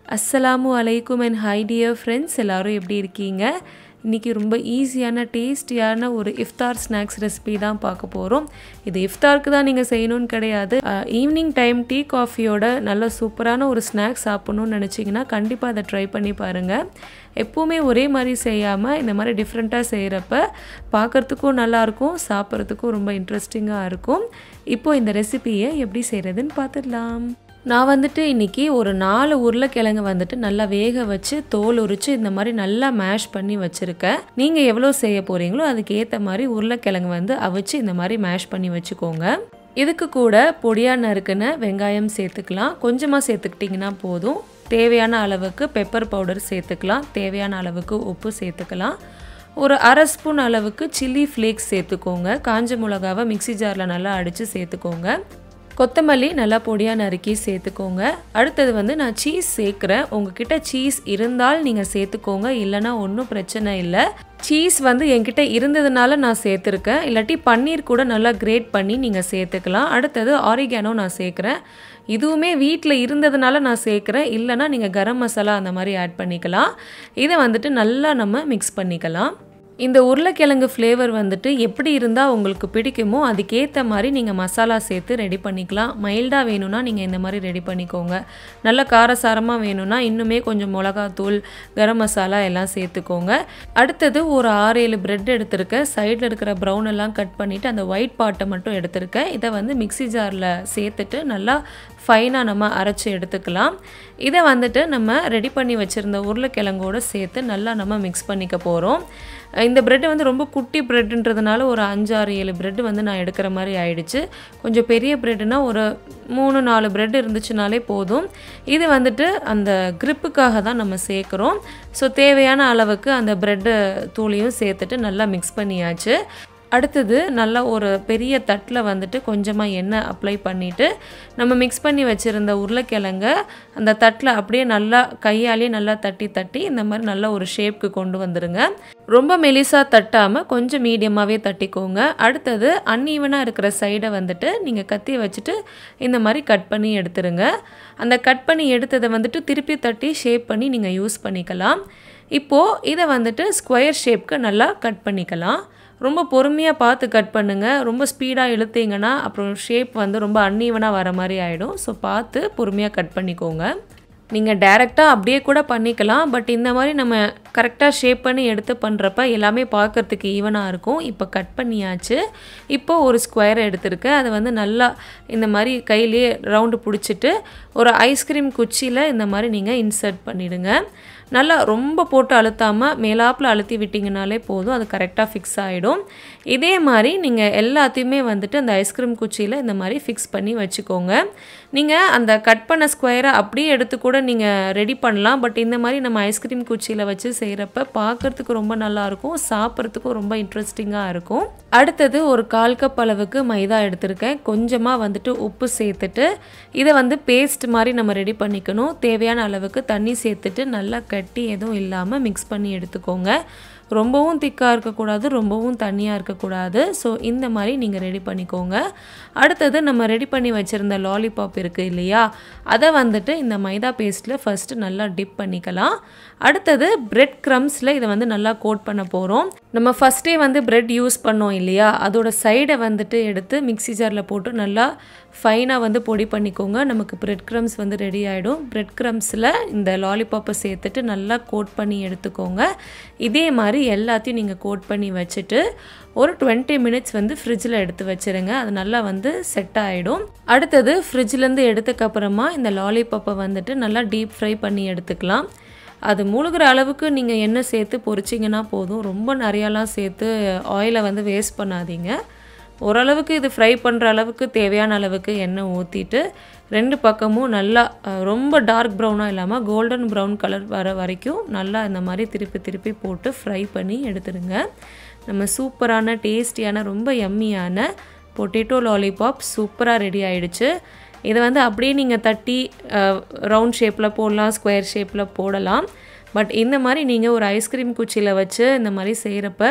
அஸ்ஸலாமு அலைக்கும் and high dear friends எல்லோரும் எப்படி இருக்கீங்க இன்றைக்கி ரொம்ப ஈஸியான டேஸ்டியான ஒரு இஃப்தார் ஸ்நாக்ஸ் ரெசிபி தான் பார்க்க போகிறோம் இது இஃப்தாருக்கு தான் நீங்கள் செய்யணும்னு கிடையாது ஈவினிங் டைம் டீ காஃபியோட நல்ல சூப்பரான ஒரு ஸ்நாக்ஸ் சாப்பிட்ணுன்னு நினச்சிங்கன்னா கண்டிப்பாக அதை ட்ரை பண்ணி பாருங்கள் எப்போவுமே ஒரே மாதிரி செய்யாமல் இந்த மாதிரி டிஃப்ரெண்ட்டாக செய்கிறப்ப பார்க்குறதுக்கும் நல்லாயிருக்கும் சாப்பிட்றதுக்கும் ரொம்ப இன்ட்ரெஸ்டிங்காக இருக்கும் இப்போது இந்த ரெசிபியை எப்படி செய்கிறதுன்னு பார்த்துடலாம் நான் வந்துட்டு இன்றைக்கி ஒரு நாலு உருளைக்கிழங்கு வந்துட்டு நல்லா வேக வச்சு தோல் உரித்து இந்த மாதிரி நல்லா மேஷ் பண்ணி வச்சுருக்கேன் நீங்கள் எவ்வளோ செய்ய போகிறீங்களோ அதுக்கு ஏற்ற மாதிரி உருளைக்கிழங்கு வந்து அவிச்சு இந்த மாதிரி மேஷ் பண்ணி வச்சுக்கோங்க இதுக்கு கூட பொடியாக நறுக்குன வெங்காயம் சேர்த்துக்கலாம் கொஞ்சமாக சேர்த்துக்கிட்டிங்கன்னா போதும் தேவையான அளவுக்கு பெப்பர் பவுடர் சேர்த்துக்கலாம் தேவையான அளவுக்கு உப்பு சேர்த்துக்கலாம் ஒரு அரை ஸ்பூன் அளவுக்கு சில்லி ஃப்ளேக்ஸ் சேர்த்துக்கோங்க காஞ்ச மிளகாவை மிக்சி ஜாரில் நல்லா அடித்து சேர்த்துக்கோங்க கொத்தமல்லி நல்லா பொடியாக நறுக்கி சேர்த்துக்கோங்க அடுத்தது வந்து நான் சீஸ் சேர்க்குறேன் உங்ககிட்ட சீஸ் இருந்தால் நீங்கள் சேர்த்துக்கோங்க இல்லைனா ஒன்றும் பிரச்சனை இல்லை சீஸ் வந்து என்கிட்ட இருந்ததுனால நான் சேர்த்துருக்கேன் இல்லாட்டி பன்னீர் கூட நல்லா கிரேட் பண்ணி நீங்கள் சேர்த்துக்கலாம் அடுத்தது ஆரிகானோ நான் சேர்க்குறேன் இதுவுமே வீட்டில் இருந்ததுனால நான் சேர்க்குறேன் இல்லைனா நீங்கள் கரம் மசாலா அந்த மாதிரி ஆட் பண்ணிக்கலாம் இதை வந்துட்டு நல்லா நம்ம மிக்ஸ் பண்ணிக்கலாம் இந்த உருளைக்கிழங்கு ஃப்ளேவர் வந்துட்டு எப்படி இருந்தால் உங்களுக்கு பிடிக்குமோ அதுக்கேற்ற மாதிரி நீங்கள் மசாலா சேர்த்து ரெடி பண்ணிக்கலாம் மைல்டாக வேணும்னா நீங்கள் இந்த மாதிரி ரெடி பண்ணிக்கோங்க நல்ல காரசாரமாக வேணும்னா இன்னுமே கொஞ்சம் மிளகாத்தூள் கரம் மசாலா எல்லாம் சேர்த்துக்கோங்க அடுத்தது ஒரு ஆறு ஏழு பிரெட் எடுத்திருக்கேன் சைடில் இருக்கிற ப்ரௌன் எல்லாம் கட் பண்ணிவிட்டு அந்த ஒயிட் பாட்டை மட்டும் எடுத்திருக்கேன் இதை வந்து மிக்சி ஜாரில் சேர்த்துட்டு நல்லா ஃபைனாக நம்ம அரைச்சி எடுத்துக்கலாம் இதை வந்துட்டு நம்ம ரெடி பண்ணி வச்சுருந்த உருளைக்கிழங்கோடு சேர்த்து நல்லா நம்ம மிக்ஸ் பண்ணிக்க போகிறோம் இந்த ப்ரெட்டு வந்து ரொம்ப குட்டி ப்ரெட்டுன்றதுனால ஒரு அஞ்சாறு ஏழு ப்ரெட்டு வந்து நான் எடுக்கிற மாதிரி ஆயிடுச்சு கொஞ்சம் பெரிய ப்ரெட்டுனா ஒரு மூணு நாலு ப்ரெட் இருந்துச்சுனாலே போதும் இது வந்துட்டு அந்த க்ரிப்புக்காக தான் நம்ம சேர்க்குறோம் ஸோ தேவையான அளவுக்கு அந்த ப்ரெட்டு தூளையும் சேர்த்துட்டு நல்லா மிக்ஸ் பண்ணியாச்சு அடுத்தது நல்லா ஒரு பெரிய தட்டில் வந்துட்டு கொஞ்சமாக எண்ணெய் அப்ளை பண்ணிவிட்டு நம்ம மிக்ஸ் பண்ணி வச்சுருந்த உருளைக்கிழங்க அந்த தட்டில் அப்படியே நல்லா கையாலேயே நல்லா தட்டி தட்டி இந்த மாதிரி நல்ல ஒரு ஷேப்க்கு கொண்டு வந்துடுங்க ரொம்ப மெலிசாக தட்டாமல் கொஞ்சம் மீடியமாகவே தட்டிக்கோங்க அடுத்தது அன்ஈவனாக இருக்கிற சைடை வந்துட்டு நீங்கள் கத்தி வச்சுட்டு இந்த மாதிரி கட் பண்ணி எடுத்துருங்க அந்த கட் பண்ணி எடுத்ததை வந்துட்டு திருப்பி தட்டி ஷேப் பண்ணி நீங்கள் யூஸ் பண்ணிக்கலாம் இப்போது இதை வந்துட்டு ஸ்கொயர் ஷேப்க்கு நல்லா கட் பண்ணிக்கலாம் ரொம்ப பொறுமையாக பார்த்து கட் பண்ணுங்கள் ரொம்ப ஸ்பீடாக இழுத்தீங்கன்னா அப்புறம் ஷேப் வந்து ரொம்ப அன்னீவனாக வர மாதிரி ஆகிடும் ஸோ பார்த்து பொறுமையாக கட் பண்ணிக்கோங்க நீங்கள் டேரெக்டாக அப்படியே கூட பண்ணிக்கலாம் பட் இந்த மாதிரி நம்ம கரெக்டாக ஷேப் பண்ணி எடுத்து பண்ணுறப்ப எல்லாமே பார்க்குறதுக்கு ஈவனாக இருக்கும் இப்போ கட் பண்ணியாச்சு இப்போ ஒரு ஸ்கொயர் எடுத்திருக்கேன் அதை வந்து நல்லா இந்த மாதிரி கையிலேயே ரவுண்டு பிடிச்சிட்டு ஒரு ஐஸ்கிரீம் குச்சியில் இந்த மாதிரி நீங்கள் இன்சர்ட் பண்ணிவிடுங்க நல்லா ரொம்ப போட்டு அழுத்தாமல் மேலாப்பில் அழுத்தி விட்டிங்கனாலே போதும் அது கரெக்டாக ஃபிக்ஸ் ஆகிடும் இதே மாதிரி நீங்கள் எல்லாத்தையுமே வந்துட்டு அந்த ஐஸ்கிரீம் குச்சியில் இந்த மாதிரி ஃபிக்ஸ் பண்ணி வச்சுக்கோங்க நீங்கள் அந்த கட் பண்ண ஸ்கொயரை அப்படியே எடுத்து கூட நீங்கள் ரெடி பண்ணலாம் பட் இந்த மாதிரி நம்ம ஐஸ்கிரீம் குச்சியில் வச்சு செய்கிறப்ப பார்க்குறதுக்கு ரொம்ப நல்லாயிருக்கும் சாப்பிட்றதுக்கும் ரொம்ப இன்ட்ரெஸ்டிங்காக இருக்கும் அடுத்தது ஒரு கால் கப் அளவுக்கு மைதா எடுத்திருக்கேன் கொஞ்சமாக வந்துட்டு உப்பு சேர்த்துட்டு இதை வந்து பேஸ்ட் மாதிரி நம்ம ரெடி பண்ணிக்கணும் தேவையான அளவுக்கு தண்ணி சேர்த்துட்டு நல்லா கட்டி எதுவும் இல்லாமல் மிக்ஸ் பண்ணி எடுத்துக்கோங்க ரொம்பவும் திக்காக இருக்கக்கூடாது ரொம்பவும் தண்ணியாக இருக்கக்கூடாது ஸோ இந்த மாதிரி நீங்கள் ரெடி பண்ணிக்கோங்க அடுத்தது நம்ம ரெடி பண்ணி வச்சுருந்த லாலிபாப் இருக்குது இல்லையா அதை வந்துட்டு இந்த மைதா பேஸ்ட்டில் ஃபஸ்ட்டு நல்லா டிப் பண்ணிக்கலாம் அடுத்தது பிரெட் க்ரம்ஸில் இதை வந்து நல்லா கோட் பண்ண போகிறோம் நம்ம ஃபஸ்ட்டே வந்து பிரெட் யூஸ் பண்ணோம் இல்லையா அதோட சைடை வந்துட்டு எடுத்து மிக்சி ஜாரில் போட்டு நல்லா ஃபைனாக வந்து பொடி பண்ணிக்கோங்க நமக்கு பிரெட் க்ரம்ஸ் வந்து ரெடி ஆகிடும் பிரெட் க்ரம்ஸில் இந்த லாலிபாப்பை சேர்த்துட்டு நல்லா கோட் பண்ணி எடுத்துக்கோங்க இதே மாதிரி எல்லாத்தையும் நீங்கள் கோட் பண்ணி வச்சுட்டு ஒரு டுவெண்ட்டி மினிட்ஸ் வந்து ஃப்ரிட்ஜில் எடுத்து வச்சுருங்க அது நல்லா வந்து செட் ஆகிடும் அடுத்தது ஃப்ரிட்ஜிலேருந்து எடுத்ததுக்கப்புறமா இந்த லாலிபாப்பை வந்துட்டு நல்லா டீப் ஃப்ரை பண்ணி எடுத்துக்கலாம் அது முழுகிற அளவுக்கு நீங்கள் எண்ணெய் சேர்த்து பொரிச்சிங்கன்னா போதும் ரொம்ப நிறையாலாம் சேர்த்து ஆயிலை வந்து வேஸ்ட் பண்ணாதீங்க ஓரளவுக்கு இது ஃப்ரை பண்ணுற அளவுக்கு தேவையான அளவுக்கு எண்ணெய் ஊற்றிட்டு ரெண்டு பக்கமும் நல்லா ரொம்ப டார்க் ப்ரௌனாக இல்லாமல் கோல்டன் ப்ரௌன் கலர் வர வரைக்கும் நல்லா இந்த மாதிரி திருப்பி திருப்பி போட்டு ஃப்ரை பண்ணி எடுத்துடுங்க நம்ம சூப்பரான டேஸ்டியான ரொம்ப எம்மியான பொட்டேட்டோ லாலிபாப் சூப்பராக ரெடி ஆயிடுச்சு இதை வந்து அப்படியே நீங்கள் தட்டி ரவுண்ட் ஷேப்பில் போடலாம் ஸ்கொயர் ஷேப்பில் போடலாம் பட் இந்த மாதிரி நீங்கள் ஒரு ஐஸ்கிரீம் குச்சியில் வச்சு இந்த மாதிரி செய்கிறப்ப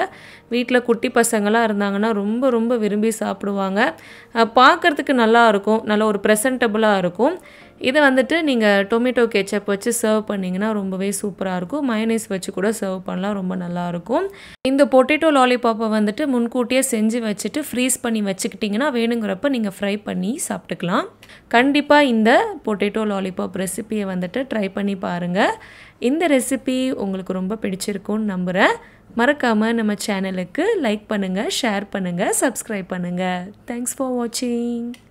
வீட்டில் குட்டி பசங்களாம் இருந்தாங்கன்னா ரொம்ப ரொம்ப விரும்பி சாப்பிடுவாங்க பார்க்குறதுக்கு நல்லா இருக்கும் நல்ல ஒரு ப்ரெசன்டபுளாக இருக்கும் இதை வந்துட்டு நீங்கள் டொமேட்டோ கெச்சப் வச்சு சர்வ் பண்ணிங்கன்னா ரொம்பவே சூப்பராக இருக்கும் மயனைஸ் வச்சு கூட சர்வ் பண்ணலாம் ரொம்ப நல்லாயிருக்கும் இந்த பொட்டேட்டோ லாலிபாப்பை வந்துட்டு முன்கூட்டியே செஞ்சு வச்சுட்டு ஃப்ரீஸ் பண்ணி வச்சுக்கிட்டிங்கன்னா வேணுங்கிறப்ப நீங்கள் ஃப்ரை பண்ணி சாப்பிட்டுக்கலாம் கண்டிப்பாக இந்த பொட்டேட்டோ லாலிபாப் ரெசிப்பியை வந்துட்டு ட்ரை பண்ணி பாருங்கள் இந்த ரெசிபி உங்களுக்கு ரொம்ப பிடிச்சிருக்கும்னு நம்புகிறேன் மறக்காமல் நம்ம சேனலுக்கு லைக் பண்ணுங்கள் ஷேர் பண்ணுங்கள் சப்ஸ்கிரைப் பண்ணுங்கள் தேங்க்ஸ் ஃபார் வாட்சிங்